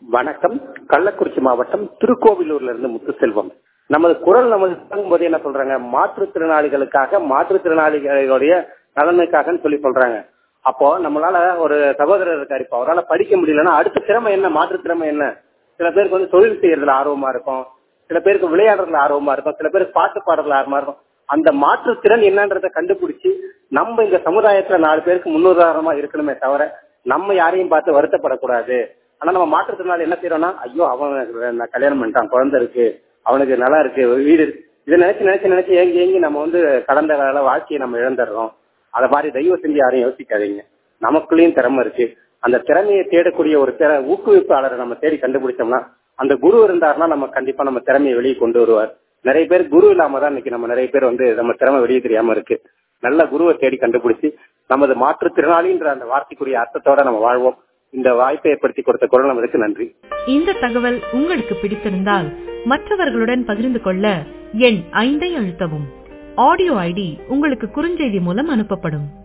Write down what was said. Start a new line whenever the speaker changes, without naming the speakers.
வணக்கம் கள்ளக்குறிச்சி மாவட்டம் திருக்கோவிலூர்ல இருந்து முத்துசெல்வம் நமது குரல் நமது போது என்ன சொல்றாங்க மாற்றுத்திறனாளிகளுக்காக மாற்றுத்திறனாளிகளுடைய நலனுக்காக சொல்லி சொல்றாங்க அப்போ நம்மளால ஒரு சகோதரர் இருக்காரு இப்போ அவரால் படிக்க முடியலன்னா அடுத்த திறமை என்ன மாற்று திறமை என்ன சில பேருக்கு வந்து தொழில் செய்யறதுல ஆர்வமா இருக்கும் சில பேருக்கு விளையாடுறதுல ஆர்வமா இருக்கும் சில பேருக்கு பாட்டு பாடுறதுல ஆர்வமா இருக்கும் அந்த மாற்றுத்திறன் என்னன்றதை கண்டுபிடிச்சு நம்ம இந்த சமுதாயத்துல நாலு பேருக்கு முன்னுதாரணமா இருக்கணுமே தவிர நம்ம யாரையும் பார்த்து வருத்தப்படக்கூடாது ஆனா நம்ம மாற்றுத்திறனால என்ன செய்யறோம்னா ஐயோ அவன் நான் கல்யாணம் பண்ணிட்டான் குழந்தை இருக்கு அவனுக்கு நல்லா இருக்கு வீடு இருக்கு இதை நினைச்சு நினைச்சு நினைச்சு ஏங்கி ஏங்கி நம்ம வந்து கடந்த கால வாழ்க்கையை நம்ம இழந்துடுறோம் அதை மாதிரி தயவு செஞ்சு யாரையும் யோசிக்காதீங்க நமக்குள்ளேயும் திறமை இருக்கு அந்த திறமையை தேடக்கூடிய ஒரு திற ஊக்குவிப்பாளரை நம்ம தேடி கண்டுபிடிச்சோம்னா அந்த குரு இருந்தாருன்னா நம்ம கண்டிப்பா நம்ம திறமையை வெளியே கொண்டு வருவார் நிறைய பேர் குரு இல்லாம தான் இன்னைக்கு நம்ம நிறைய பேர் வந்து நம்ம திறமை வெளியே தெரியாம இருக்கு நல்ல குருவை தேடி கண்டுபிடிச்சு நமது மாற்றுத்திறனாளின்ற அந்த வார்த்தைக்குரிய அர்த்தத்தோட நம்ம வாழ்வோம் இந்த வாய்ப்பை ஏற்படுத்தி கொடுத்த குரல் நமக்கு நன்றி
இந்த தகவல் உங்களுக்கு பிடித்திருந்தால் மற்றவர்களுடன் பகிர்ந்து கொள்ள எண் ஐந்தை அழுத்தவும் ஆடியோ ஐடி உங்களுக்கு குறுஞ்செய்தி மூலம் அனுப்பப்படும்